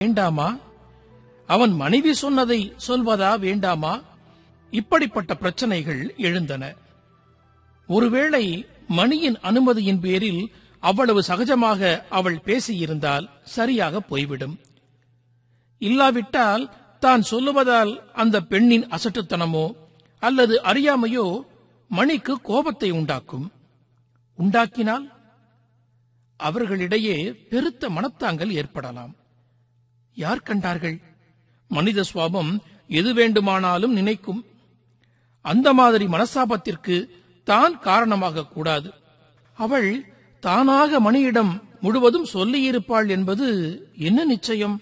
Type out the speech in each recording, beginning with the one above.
வேண்டாமா அவன் மனைவி சொன்னதை சொல்வதா வேண்டாமா இப்படிப்பட்ட பிரச்சனைகள் எழுந்தன ஒருவேளை மணியின் அனுமதியின் பேரில் அவ்வளவு சகஜமாக அவள் பேசியிருந்தால் சரியாக போய்விடும் இல்லாவிட்டால் தான் சொல்லுவதால் அந்த பெண்ணின் அசட்டுத்தனமோ அல்லது அறியாமையோ மணிக்கு கோபத்தை உண்டாக்கும் உண்டாக்கினால் அவர்களிடையே பெருத்த மனத்தாங்கல் ஏற்படலாம் யார் கண்டார்கள் மனித சுவாபம் எது வேண்டுமானாலும் நினைக்கும் அந்த மாதிரி மனசாபத்திற்கு தான் காரணமாக கூடாது அவள் தானாக மணியிடம் முழுவதும் சொல்லியிருப்பாள் என்பது என்ன நிச்சயம்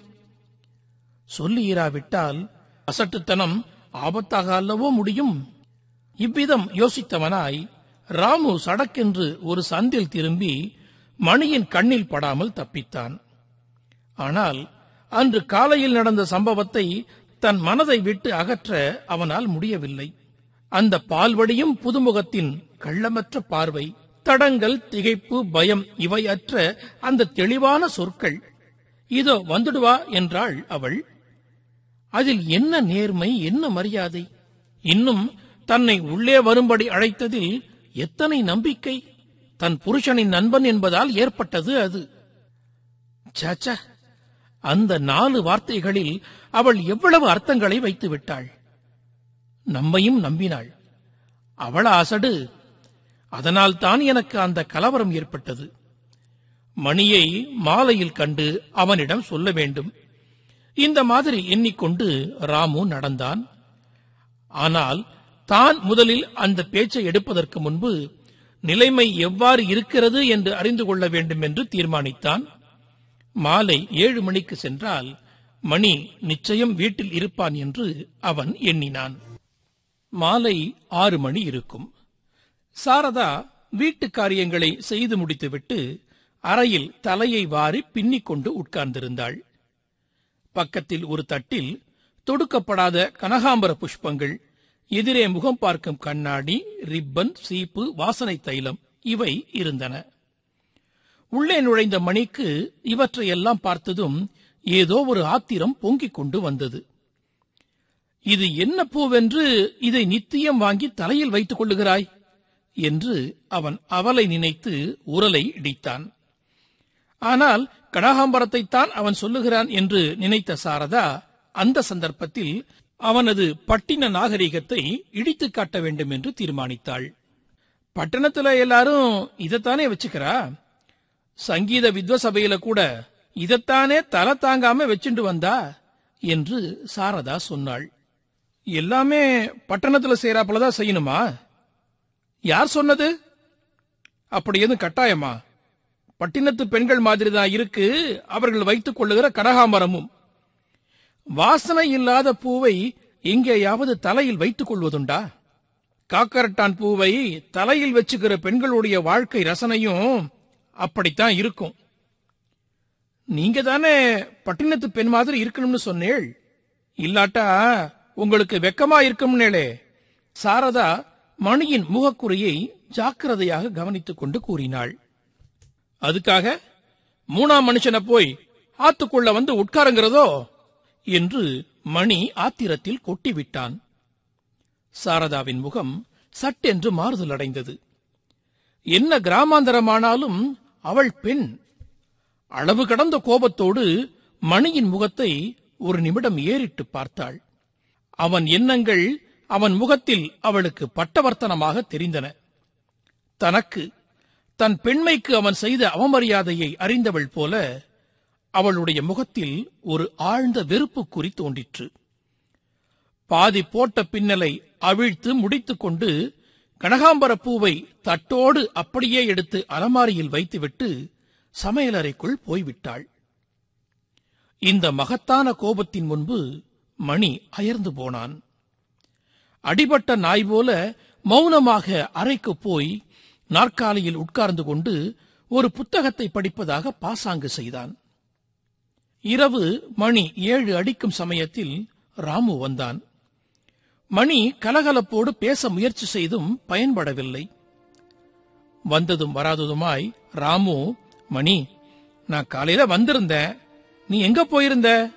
சொல்லியிராவிட்டால் அசட்டுத்தனம் ஆபத்தாக அல்லவோ முடியும் இவ்விதம் யோசித்தவனாய் ராமு சடக்கென்று ஒரு சந்தில் திரும்பி மணியின் கண்ணில் படாமல் தப்பித்தான் ஆனால் அன்று காலையில் நடந்த சம்பவத்தை தன் மனதை விட்டு அகற்ற அவனால் முடியவில்லை அந்த பால்வடியும் புதுமுகத்தின் கள்ளமற்ற பார்வை தடங்கள் திகைப்பு பயம் இவை அற்ற அந்த தெளிவான சொற்கள் இதோ வந்துடுவா என்றாள் அவள் அதில் என்ன நேர்மை என்ன மரியாதை இன்னும் தன்னை உள்ளே வரும்படி அழைத்ததில் எத்தனை நம்பிக்கை தன் புருஷனின் நண்பன் என்பதால் ஏற்பட்டது அது சாச்சா அந்த நாலு வார்த்தைகளில் அவள் எவ்வளவு அர்த்தங்களை வைத்து விட்டாள் நம்மையும் நம்பினாள் அவள அசடு அதனால் தான் எனக்கு அந்த கலவரம் ஏற்பட்டது மணியை மாலையில் கண்டு அவனிடம் சொல்ல வேண்டும் இந்த மாதிரி எண்ணிக்கொண்டு ராமு நடந்தான் ஆனால் தான் முதலில் அந்த பேச்சை எடுப்பதற்கு முன்பு நிலைமை எவ்வாறு இருக்கிறது என்று அறிந்து கொள்ள வேண்டும் என்று தீர்மானித்தான் மாலை ஏழு மணிக்கு சென்றால் மணி நிச்சயம் வீட்டில் இருப்பான் என்று அவன் எண்ணினான் மாலை ஆறு மணி இருக்கும் சாரதா வீட்டு காரியங்களை செய்து முடித்துவிட்டு அறையில் தலையை வாரி பின்னிக் கொண்டு உட்கார்ந்திருந்தாள் பக்கத்தில் ஒரு தட்டில் தொடுக்கப்படாத கனகாம்பர புஷ்பங்கள் எதிரே முகம் பார்க்கும் கண்ணாடி ரிப்பன் சீப்பு வாசனை தைலம் இவை இருந்தன உள்ளே நுழைந்த மணிக்கு இவற்றையெல்லாம் பார்த்ததும் ஏதோ ஒரு ஆத்திரம் பொங்கிக் கொண்டு வந்தது இது என்ன பூவென்று இதை நித்தியம் வாங்கி தலையில் வைத்துக் கொள்ளுகிறாய் என்று அவன் அவலை நினைத்து உரலை இடித்தான் ஆனால் கனகாம்பரத்தைத்தான் அவன் சொல்லுகிறான் என்று நினைத்த சாரதா அந்த சந்தர்ப்பத்தில் அவனது பட்டின நாகரிகத்தை இடித்துக் காட்ட வேண்டும் என்று தீர்மானித்தாள் பட்டணத்துல எல்லாரும் இதைத்தானே வச்சுக்கிறா சங்கீத வித்வசபையில கூட இதைத்தானே தலை தாங்காம வச்சுண்டு வந்தா என்று சாரதா சொன்னாள் எல்லாமே பட்டணத்துல செய்யறாப்புலதான் செய்யணுமா யார் சொன்னது அப்படி எதுவும் கட்டாயமா பட்டினத்து பெண்கள் மாதிரி தான் இருக்கு அவர்கள் வைத்துக் கொள்ளுகிற கனகாமரமும் வாசனை இல்லாத பூவை எங்கேயாவது தலையில் வைத்துக் கொள்வதுண்டா காக்கரட்டான் பூவை தலையில் வச்சுக்கிற பெண்களுடைய வாழ்க்கை ரசனையும் அப்படித்தான் இருக்கும் நீங்க தானே பட்டினத்து பெண் மாதிரி இருக்கணும்னு சொன்னேள் இல்லாட்டா உங்களுக்கு வெக்கமா இருக்கும்னேளே சாரதா மணியின் முகக்குறியை ஜாக்கிரதையாக கவனித்துக் கொண்டு கூறினாள் அதுக்காக மூணாம் மனுஷனை போய் ஆத்துக்குள்ள வந்து உட்காருங்கிறதோ என்று மணி ஆத்திரத்தில் கொட்டிவிட்டான் சாரதாவின் முகம் சட்டென்று மாறுதல் அடைந்தது என்ன கிராமாந்தரமானாலும் அவள் பெண் அளவு கடந்த கோபத்தோடு மணியின் முகத்தை ஒரு நிமிடம் ஏறிட்டு பார்த்தாள் அவன் எண்ணங்கள் அவன் முகத்தில் அவளுக்கு பட்டவர்த்தனமாக தெரிந்தன தனக்கு தன் பெண்மைக்கு அவன் செய்த அவமரியாதையை அறிந்தவள் போல அவளுடைய முகத்தில் ஒரு ஆழ்ந்த வெறுப்பு குறி தோன்றிற்று பாதி போட்ட பின்னலை அவிழ்த்து முடித்துக் கொண்டு கனகாம்பர பூவை தட்டோடு அப்படியே எடுத்து அலமாரியில் வைத்துவிட்டு சமையலறைக்குள் போய்விட்டாள் இந்த மகத்தான கோபத்தின் முன்பு மணி அயர்ந்து போனான் அடிபட்ட நாய் போல மௌனமாக அறைக்கு போய் நாற்காலியில் உட்கார்ந்து கொண்டு ஒரு புத்தகத்தை படிப்பதாக பாசாங்கு செய்தான் இரவு மணி ஏழு அடிக்கும் சமயத்தில் ராமு வந்தான் மணி கலகலப்போடு பேச முயற்சி செய்தும் பயன்படவில்லை வந்ததும் வராததுமாய் ராமு மணி நான் காலையில வந்திருந்தேன் நீ எங்க போயிருந்த